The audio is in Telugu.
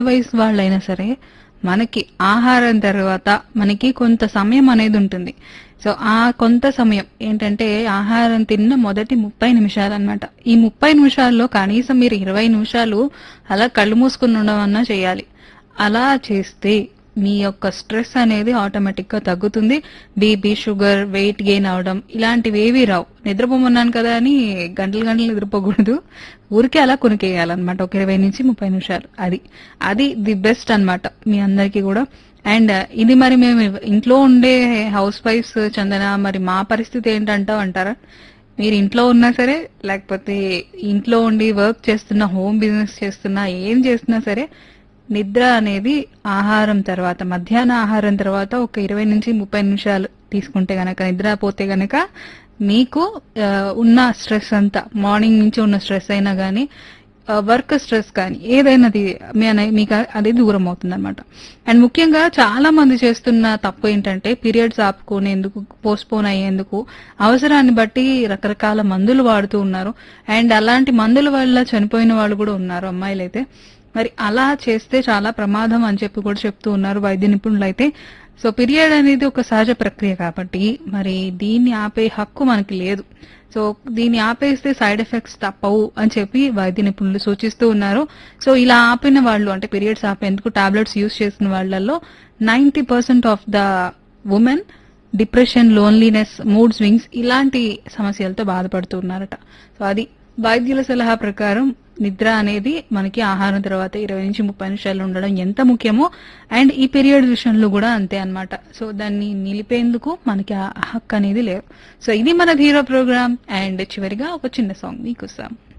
వయసు వాళ్ళైనా సరే మనకి ఆహారం తర్వాత మనకి కొంత సమయం అనేది ఉంటుంది సో ఆ కొంత సమయం ఏంటంటే ఆహారం తిన్న మొదటి ముప్పై నిమిషాలు అన్నమాట ఈ ముప్పై నిమిషాల్లో కనీసం మీరు ఇరవై నిమిషాలు అలా కళ్ళు మూసుకుని ఉండమన్నా చేయాలి అలా చేస్తే మీ యొక్క స్ట్రెస్ అనేది ఆటోమేటిక్ గా తగ్గుతుంది బీపీ షుగర్ వెయిట్ గెయిన్ అవడం ఇలాంటివి ఏవి రావు నిద్రపోమన్నాను కదా అని గంటలు గంటలు నిద్రపోకూడదు ఊరికే అలా కొనికేయాలన్నమాట ఒక ఇరవై నుంచి ముప్పై నిమిషాలు అది అది ది బెస్ట్ అన్నమాట మీ అందరికీ కూడా అండ్ ఇది మరి మేము ఇంట్లో ఉండే హౌస్ వైఫ్స్ చందన మరి మా పరిస్థితి ఏంటంటావు అంటారా మీరు ఇంట్లో ఉన్నా సరే లేకపోతే ఇంట్లో ఉండి వర్క్ చేస్తున్నా హోమ్ బిజినెస్ చేస్తున్నా ఏం చేస్తున్నా సరే నిద్ర అనేది ఆహారం తర్వాత మధ్యాహ్న ఆహారం తర్వాత ఒక ఇరవై నుంచి ముప్పై నిమిషాలు తీసుకుంటే గనక నిద్ర పోతే గనక మీకు ఆ, ఉన్న స్ట్రెస్ అంతా మార్నింగ్ నుంచి ఉన్న స్ట్రెస్ అయినా కానీ వర్క్ స్ట్రెస్ కానీ ఏదైనా అది- మీ అనే- మీకు అది దూరం అవుతుంది అనమాట అండ్ ముఖ్యంగా చాలా మంది చేస్తున్న తప్పు ఏంటంటే పీరియడ్స్ ఆపుకునేందుకు పోస్ట్పోన్ అయ్యేందుకు అవసరాన్ని బట్టి రకరకాల మందులు వాడుతూ ఉన్నారు అండ్ అలాంటి మందుల వల్ల చనిపోయిన వాళ్ళు కూడా ఉన్నారు అమ్మాయిలు అయితే మరి అలా చేస్తే చాలా ప్రమాదం అని చెప్పి కూడా చెప్తూ ఉన్నారు వైద్య నిపుణులు అయితే సో పీరియడ్ అనేది ఒక సహజ ప్రక్రియ కాబట్టి మరి దీన్ని ఆపే హక్కు మనకి లేదు సో దీన్ని ఆపేస్తే సైడ్ ఎఫెక్ట్స్ తప్పవు అని చెప్పి వైద్య నిపుణులు సూచిస్తూ ఉన్నారు సో ఇలా ఆపిన వాళ్ళు అంటే పీరియడ్స్ ఆపేందుకు టాబ్లెట్స్ యూజ్ చేసిన వాళ్ళల్లో ninety percent of the women depression loneliness mood swings ఇలాంటి సమస్యలతో బాధపడుతున్నారట సో అది వైద్యుల సలహా ప్రకారం నిద్ర అనేది మనకి ఆహారం తర్వాత ఇరవై నుంచి ముప్పై నిమిషాలు ఉండడం ఎంత ముఖ్యమో అండ్ ఈ పీరియడ్ విషయంలో కూడా అంతే అన్నమాట సో దాన్ని నిలిపేందుకు మనకి ఆ హక్కు అనేది లేదు సో ఇది మన ధీరో ప్రోగ్రామ్ అండ్ చివరిగా ఒక చిన్న సాంగ్ మీకోసం